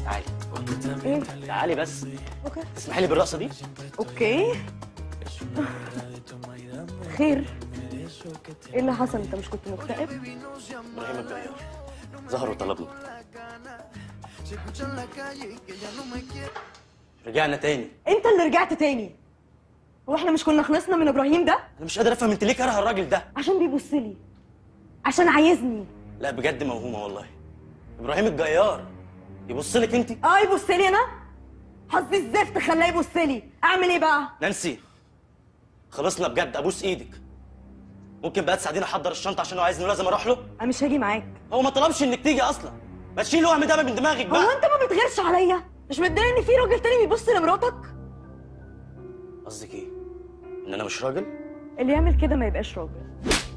تعالي ايه تعالي بس اوكي تسمحي لي بالرقصه دي اوكي خير ايه اللي حصل انت مش كنت مكتئب ابراهيم الجيار ظهر وطلبني رجعنا تاني انت اللي رجعت تاني هو احنا مش كنا خلصنا من ابراهيم ده انا مش قادر افهم انت ليه كاره الراجل ده عشان بيبص لي عشان عايزني لا بجد موهومه والله ابراهيم الجيار يبص لك انت اه يبص لي انا حظي الزفت خلاه يبص لي اعمل ايه بقى نانسي خلصنا بجد ابوس ايدك ممكن بقى تساعديني احضر الشنطه عشان هو عايزني لازم اروح له انا مش هاجي معاك هو ما طلبش انك تيجي اصلا ما تشيل الوهم ده من دماغك هو بقى انت ما بتغيرش عليا مش متضايق ان في راجل تاني بيبص لمراتك قصدك ايه ان انا مش راجل اللي يعمل كده ما يبقاش راجل